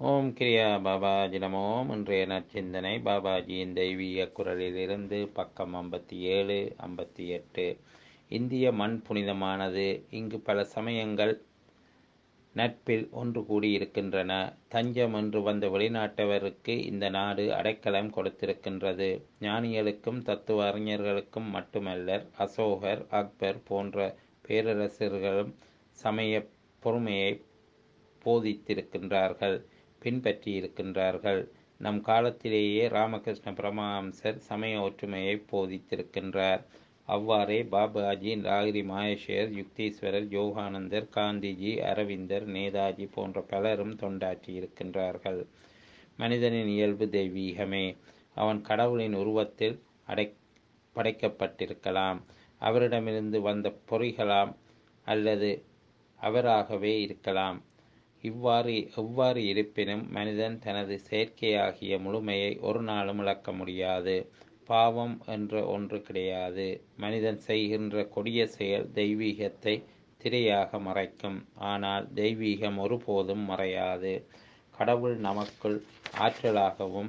ஓம் கிரியா பாபாஜி நமோம் இன்றைய நற்சிந்தனை பாபாஜியின் தெய்வீக குரலிலிருந்து பக்கம் ஐம்பத்தி ஏழு ஐம்பத்தி எட்டு இந்திய மண் புனிதமானது இங்கு பல சமயங்கள் நட்பில் ஒன்று கூடியிருக்கின்றன தஞ்சம் என்று வந்த வெளிநாட்டவருக்கு இந்த நாடு அடைக்கலம் கொடுத்திருக்கின்றது ஞானிகளுக்கும் தத்துவ அறிஞர்களுக்கும் மட்டுமல்லர் அசோகர் அக்பர் போன்ற பேரரசர்களும் சமய பொறுமையை போதித்திருக்கின்றார்கள் பின்பற்றி இருக்கின்றார்கள் நம் காலத்திலேயே ராமகிருஷ்ண பரமஹம்சர் சமய ஒற்றுமையை போதித்திருக்கின்றார் அவ்வாறே பாபாஜி லாகிரி மாயேஷர் யுக்தீஸ்வரர் யோகானந்தர் காந்திஜி அரவிந்தர் நேதாஜி போன்ற பலரும் தொண்டாற்றி இருக்கின்றார்கள் மனிதனின் இயல்பு தெய்வீகமே அவன் கடவுளின் உருவத்தில் அடை படைக்கப்பட்டிருக்கலாம் அவரிடமிருந்து வந்த பொறிகளாம் அல்லது அவராகவே இருக்கலாம் இவ்வாறு எவ்வாறு இருப்பினும் மனிதன் தனது செயற்கையாகிய முழுமையை ஒரு நாளும் இழக்க முடியாது பாவம் என்ற ஒன்று கிடையாது மனிதன் செய்கின்ற கொடிய செயல் தெய்வீகத்தை திரையாக மறைக்கும் ஆனால் தெய்வீகம் ஒருபோதும் மறையாது கடவுள் நமக்குள் ஆற்றலாகவும்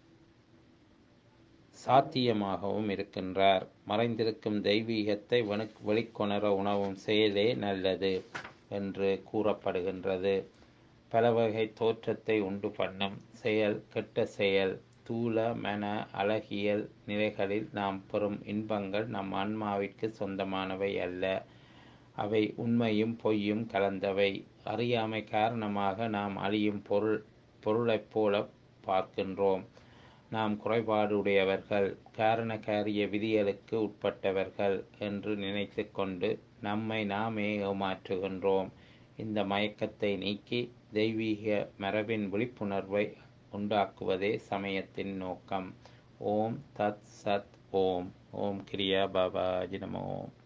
சாத்தியமாகவும் இருக்கின்றார் மறைந்திருக்கும் தெய்வீகத்தை வெளிக்கொணர உணவும் செயலே நல்லது என்று கூறப்படுகின்றது பல வகை தோற்றத்தை உண்டு பண்ணும் செயல் கெட்ட செயல் தூல மன அழகியல் நிலைகளில் நாம் பெறும் இன்பங்கள் நம் ஆன்மாவிற்கு சொந்தமானவை அல்ல அவை உண்மையும் பொய்யும் கலந்தவை அறியாமை காரணமாக நாம் அழியும் பொருள் பொருளைப் போல பார்க்கின்றோம் நாம் குறைபாடுடையவர்கள் காரண காரிய விதிகளுக்கு உட்பட்டவர்கள் என்று நினைத்து கொண்டு நம்மை நாமே ஏமாற்றுகின்றோம் இந்த மயக்கத்தை நீக்கி தெய்வீக மரபின் விழிப்புணர்வை உண்டாக்குவதே சமயத்தின் நோக்கம் ஓம் தத் சத் ஓம் ஓம் கிரியா பாபாஜி நமோம்